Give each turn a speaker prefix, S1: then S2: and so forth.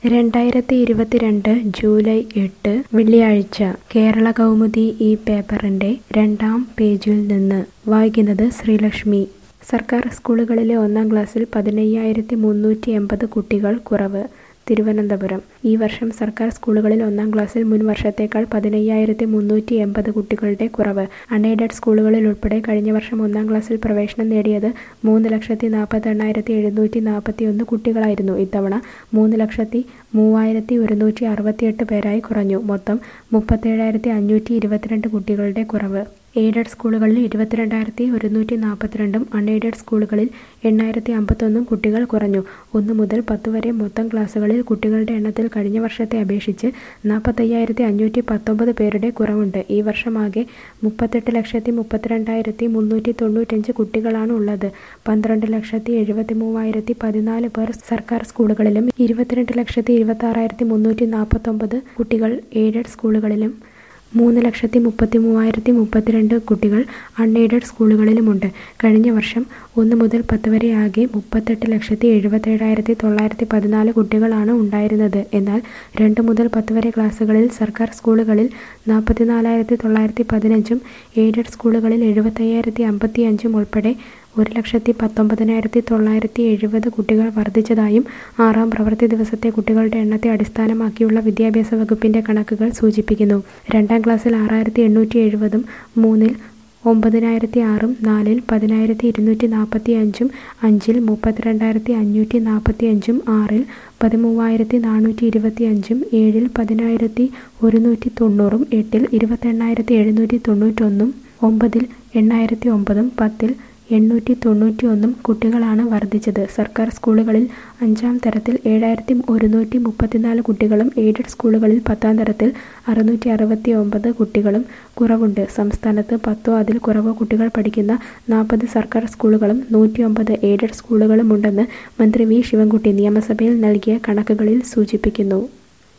S1: രണ്ടായിരത്തി ഇരുപത്തിരണ്ട് ജൂലൈ എട്ട് വെള്ളിയാഴ്ച കേരള കൗമുദി ഈ പേപ്പറിന്റെ രണ്ടാം പേജിൽ നിന്ന് വായിക്കുന്നത് ശ്രീലക്ഷ്മി സർക്കാർ സ്കൂളുകളിലെ ഒന്നാം ക്ലാസ്സിൽ പതിനയ്യായിരത്തി മുന്നൂറ്റി എൺപത് കുട്ടികൾ കുറവ് തിരുവനന്തപുരം ഈ വർഷം സർക്കാർ സ്കൂളുകളിൽ ഒന്നാം ക്ലാസ്സിൽ മുൻ വർഷത്തേക്കാൾ പതിനയ്യായിരത്തി മുന്നൂറ്റി എൺപത് കുട്ടികളുടെ കുറവ് അൺഎയ്ഡഡ് സ്കൂളുകളിൽ ഉൾപ്പെടെ കഴിഞ്ഞ വർഷം ഒന്നാം ക്ലാസ്സിൽ പ്രവേശനം നേടിയത് മൂന്ന് ലക്ഷത്തി നാൽപ്പത്തെണ്ണായിരത്തി എഴുന്നൂറ്റി നാൽപ്പത്തി ഒന്ന് കുട്ടികളായിരുന്നു ഇത്തവണ മൂന്ന് ലക്ഷത്തി മൂവായിരത്തി ഒരുന്നൂറ്റി അറുപത്തിയെട്ട് പേരായി കുറഞ്ഞു മൊത്തം മുപ്പത്തേഴായിരത്തി അഞ്ഞൂറ്റി ഇരുപത്തിരണ്ട് കുട്ടികളുടെ കുറവ് എയ്ഡഡ് സ്കൂളുകളിൽ ഇരുപത്തിരണ്ടായിരത്തി ഒരുന്നൂറ്റി നാൽപ്പത്തിരണ്ടും അൺഎയ്ഡഡ് സ്കൂളുകളിൽ എണ്ണായിരത്തി അമ്പത്തൊന്നും കുട്ടികൾ കുറഞ്ഞു ഒന്ന് മുതൽ പത്ത് വരെ മൊത്തം ക്ലാസ്സുകളിൽ കുട്ടികളുടെ എണ്ണത്തിൽ കഴിഞ്ഞ വർഷത്തെ അപേക്ഷിച്ച് നാൽപ്പത്തയ്യായിരത്തി അഞ്ഞൂറ്റി പത്തൊമ്പത് പേരുടെ കുറവുണ്ട് ഈ വർഷമാകെ മുപ്പത്തെട്ട് ലക്ഷത്തി മുപ്പത്തിരണ്ടായിരത്തി മുന്നൂറ്റി തൊണ്ണൂറ്റഞ്ച് കുട്ടികളാണ് ഉള്ളത് പന്ത്രണ്ട് ലക്ഷത്തി എഴുപത്തി മൂവായിരത്തി പതിനാല് പേർ സർക്കാർ സ്കൂളുകളിലും ഇരുപത്തിരണ്ട് ലക്ഷത്തി ഇരുപത്തി ആറായിരത്തി മുന്നൂറ്റി നാൽപ്പത്തൊമ്പത് കുട്ടികൾ എയ്ഡഡ് സ്കൂളുകളിലും മൂന്ന് ലക്ഷത്തി മുപ്പത്തി മൂവായിരത്തി മുപ്പത്തിരണ്ട് കുട്ടികൾ അൺഎയ്ഡഡ് സ്കൂളുകളിലുമുണ്ട് കഴിഞ്ഞ വർഷം ഒന്ന് മുതൽ പത്ത് വരെ ആകെ മുപ്പത്തെട്ട് ലക്ഷത്തി എഴുപത്തേഴായിരത്തി തൊള്ളായിരത്തി പതിനാല് കുട്ടികളാണ് ഉണ്ടായിരുന്നത് എന്നാൽ രണ്ട് മുതൽ പത്ത് വരെ ക്ലാസ്സുകളിൽ സർക്കാർ സ്കൂളുകളിൽ നാൽപ്പത്തിനാലായിരത്തി തൊള്ളായിരത്തി പതിനഞ്ചും എയ്ഡഡ് സ്കൂളുകളിൽ എഴുപത്തയ്യായിരത്തി അമ്പത്തി അഞ്ചും ഉൾപ്പെടെ ഒരു ലക്ഷത്തി പത്തൊമ്പതിനായിരത്തി തൊള്ളായിരത്തി എഴുപത് കുട്ടികൾ വർദ്ധിച്ചതായും ആറാം പ്രവൃത്തി ദിവസത്തെ കുട്ടികളുടെ എണ്ണത്തെ അടിസ്ഥാനമാക്കിയുള്ള വിദ്യാഭ്യാസ വകുപ്പിന്റെ കണക്കുകൾ സൂചിപ്പിക്കുന്നു രണ്ടാം ക്ലാസ്സിൽ ആറായിരത്തി എണ്ണൂറ്റി എഴുപതും മൂന്നിൽ ഒമ്പതിനായിരത്തി ആറും നാലിൽ പതിനായിരത്തി ഇരുന്നൂറ്റി നാൽപ്പത്തി അഞ്ചും അഞ്ചിൽ മുപ്പത്തിരണ്ടായിരത്തി അഞ്ഞൂറ്റി നാൽപ്പത്തി അഞ്ചും ആറിൽ പതിമൂവായിരത്തി നാനൂറ്റി ഇരുപത്തി അഞ്ചും ഏഴിൽ പതിനായിരത്തി ഒരുന്നൂറ്റി തൊണ്ണൂറും എട്ടിൽ ഇരുപത്തെണ്ണായിരത്തി എഴുന്നൂറ്റി തൊണ്ണൂറ്റൊന്നും ഒമ്പതിൽ എണ്ണായിരത്തി ഒമ്പതും പത്തിൽ എണ്ണൂറ്റി തൊണ്ണൂറ്റി ഒന്നും കുട്ടികളാണ് വർദ്ധിച്ചത് സർക്കാർ സ്കൂളുകളിൽ അഞ്ചാം തരത്തിൽ ഏഴായിരത്തി ഒരുന്നൂറ്റി മുപ്പത്തിനാല് കുട്ടികളും എയ്ഡഡ് സ്കൂളുകളിൽ പത്താം തരത്തിൽ അറുന്നൂറ്റി അറുപത്തി ഒമ്പത് കുട്ടികളും കുറവുണ്ട് സംസ്ഥാനത്ത് പത്തോ അതിൽ കുറവോ കുട്ടികൾ പഠിക്കുന്ന നാൽപ്പത് സർക്കാർ സ്കൂളുകളും നൂറ്റിയൊമ്പത് എയ്ഡഡ് സ്കൂളുകളുമുണ്ടെന്ന് മന്ത്രി വി ശിവൻകുട്ടി നിയമസഭയിൽ നൽകിയ കണക്കുകളിൽ സൂചിപ്പിക്കുന്നു